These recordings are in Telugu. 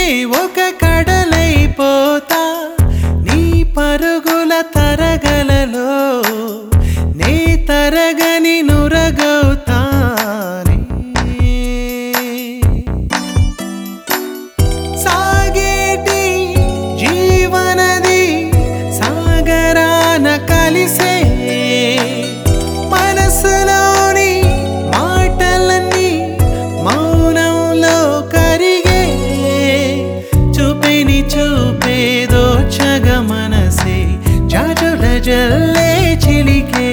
ఒక కడలైపోతా నీ పరుగుల తరగలలో నే తరగని నురగవుతానే సాగేటి జీవనది సాగరాన కలిసే మనసులోని మాటలన్నీ మౌనంలో కరిగే చూపిని చూపేదో చగ మనసే జాజుల జల్లే చిలికే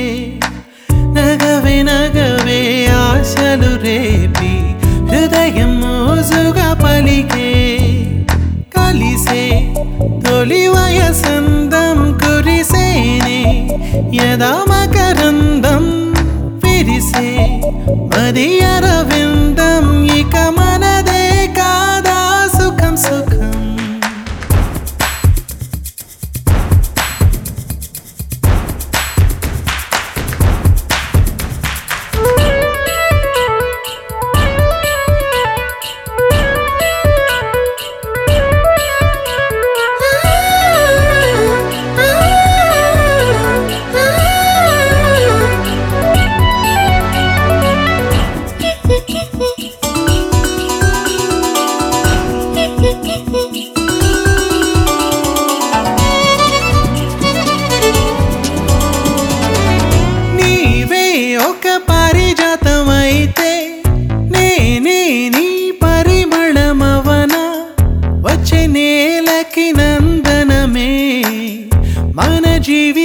నగవే నగవే ఆశలు రేపి హృదయం మోజుగా పలికే కలిసే తొలి వయసందం కురిసేనే యదా మకరందం విరిసే మది అరవిందం ఇక మనదే కాదా సుఖం సుఖం నీవే ఒక పారిజాతమైతే నేనే నీ పరిమళమవన వచ్చే నేలకి నందనమే మన జీవి